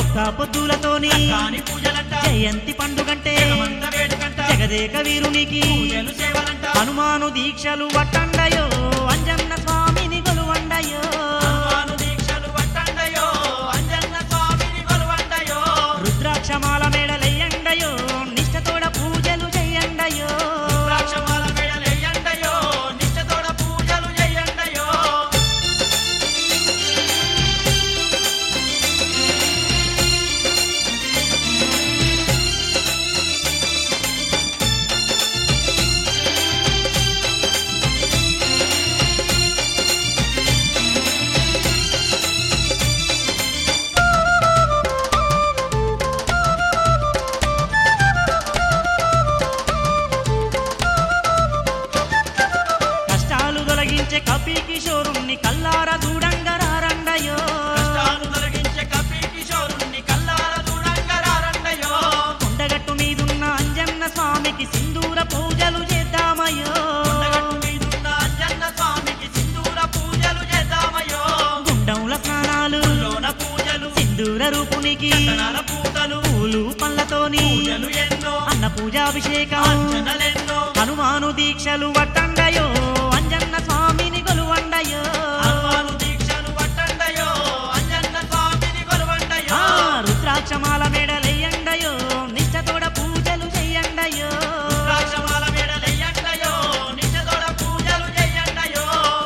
ఒక్క పొద్దులతోని కాని పూజలంట జయంతి పండుగంటే జగమంత వేడుకంట జగదేక వీరునికి పూజలు సేవలంట హనుమాను దీక్షలు వట్టండయో అంజన్న స్వామిని కొలువండయో హనుమాను దీక్షలు పట్టండయో అంజన్న స్వామిని కొలువండయో రుద్రాక్షమాల మేడలయ్యండయో నిష్టతోడ పూజలు చెయ్యండయో ద్రాక్షమాల మెడలెయ్యండయో నిష్టతోడ పూజలు చేయండయో కష్టాలు తొలగించే కపి కిషోరుణ్ణి కల్లార చూడంగరారండయో కష్టాలు తొలగించే కపి కిషోరుణ్ణి కల్లార చూడంగరారండయో కొండగట్టు మీదున్న అంజన్న స్వామికి సింధూర పూజలు చేద్దామయ్యో కొండగట్టు మీదున్న అంజన్న స్వామికి సింధూర పూజలు చేద్దామయ్యో గుండంల స్నానాలు లోన పూజలు సింధూర రూపునికి చందనాల పూతలు పూలు పళ్ళతోని పూజలు ఎన్నో అన్న పూజాభిషేకం అర్చనలెన్నో హనుమాను దీక్షలు వట్టండయో అంజన్న స్వామిని కొలువండయో హనుమాను దీక్షలు పట్టండయో అంజన్న స్వామిని కొలువండయో ఆ, రుద్రాక్షమాల మెడలయ్యండయో నిష్టతోడ పూజలు చెయ్యండయో ద్రాక్షమాల మెడలెయ్యండయో నిష్టతోడ పూజలు చేయండయో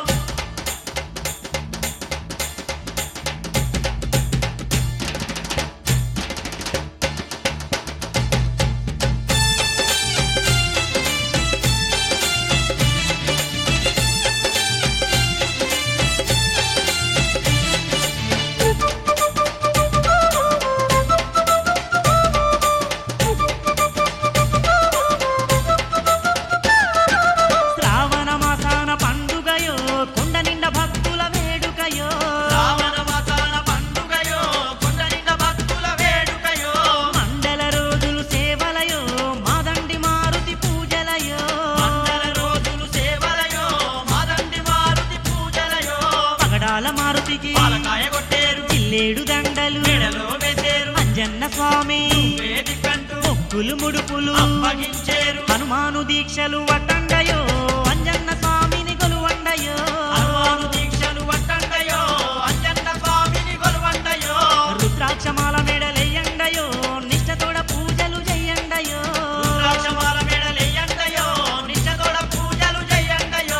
శ్రావణ మాసాన పండుగయో కొండ నిండా భక్తుల వేడుకయో శ్రావణ మాసాన పండుగయో కొండ నిండా భక్తుల వేడుకయో మండల రోజులు సేవలయో మాదండి మారుతి పూజలయో మండల రోజులు సేవలయో మాదండి మారుతి పూజలయో పగడాల మారుతికి పాలకాయ కొట్టేరు జిల్లేడు దండలు మెడలో వేసేరు అంజన్న స్వామి వేదికంటూ మొక్కులు ముడుపులు అప్పగించేరు హనుమాను దీక్షలు వట్టండయో అంజన్న స్వామిని కొలువండయో హనుమాను దీక్షలు పట్టండయో అంజన్న స్వామిని కొలువండయో రుద్రాక్షమాల మెడలెయ్యండయో నిష్టతోడ పూజలు చెయ్యండయో ద్రాక్షమాల మెడలెయ్యండయో నిష్టతోడ పూజలు చేయండయో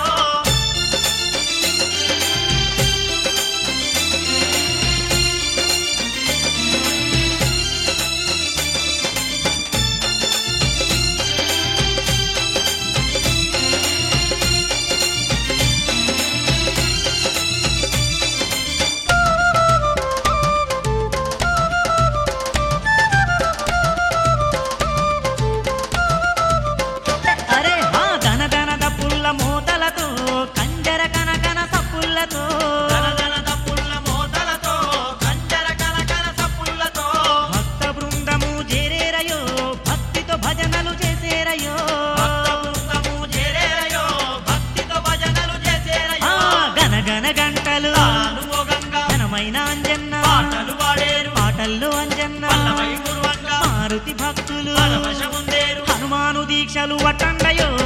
అరే హా ధన ధన దప్పుల్ల మోతలతో కంజర కనకన సప్పుల్లతో ధనధన తప్పుల్ల మోతలతో కంజర కనకన సప్పుల్లతో భక్త బృందము చేరేరయో భక్తితో భజనలు చేసేరయో భక్త బృందము చేరేరయో భక్తితో భజనలు చేసేరయో ఆ గన గన గంటలు తాను మోగంగా ఘనమైన అంజన్న పాటలు పాడేరు పాటల్లో అంజన్న పల్లవై గురువంగా మారుతి భక్తులు పరవశముందేరు హనుమాను దీక్షలు వట్టండయో